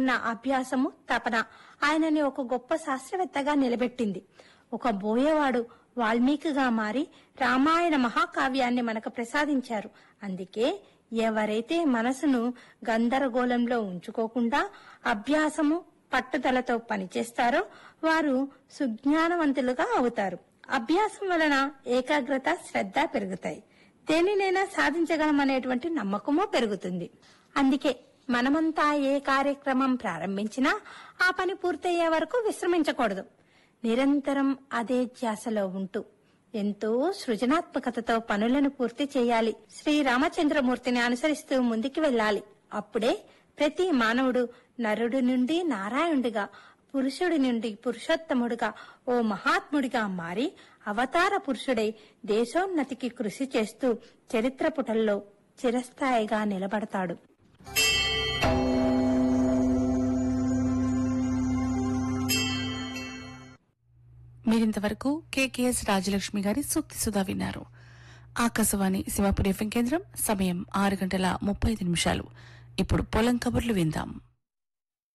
ఉన్న అభ్యాసము తపన ఆయనని ఒక గొప్ప శాస్త్రవేత్తగా నిలబెట్టింది ఒక బోయేవాడు వాల్మీకిగా మారి రామాయణ మహాకావ్యాన్ని మనకు ప్రసాదించారు అందుకే ఎవరైతే మనసును గందరగోళంలో ఉంచుకోకుండా అభ్యాసము పట్టుదలతో పనిచేస్తారో వారు సుజ్ఞానవంతులుగా అవుతారు అభ్యాసం వలన ఏకాగ్రత శ్రద్ధ పెరుగుతాయి దేనినైనా సాధించగలమనేటువంటి నమ్మకము పెరుగుతుంది అందుకే మనమంతా ఏ కార్యక్రమం ప్రారంభించినా ఆ పని పూర్తయ్యే వరకు విశ్రమించకూడదు నిరంతరం అదే ధ్యాసలో ఉంటూ ఎంతో సృజనాత్మకతతో పనులను పూర్తి చేయాలి శ్రీ రామచంద్రమూర్తిని అనుసరిస్తూ ముందుకు వెళ్ళాలి అప్పుడే ప్రతి మానవుడు నరుడి నుండి నారాయణుడిగా పురుషుడి నుండి పురుషోత్తముడిగా ఓ మహాత్ముడిగా మారి అవతార పురుషుడై దేశోన్నతికి కృషి చేస్తూ చరిత్ర పుటల్లో చిరస్థాయిగా నిలబడతాడు మీరింతవరకు కేకేఎస్ రాజలక్ష్మి గారి సూక్తి సుధా విన్నారు ఆకాశవాణి సింహపురి ఎఫ్ఎం కేంద్రం సమయం ఆరు గంటల ముప్పై ఐదు నిమిషాలు ఇప్పుడు పొలం కబుర్లు విందాం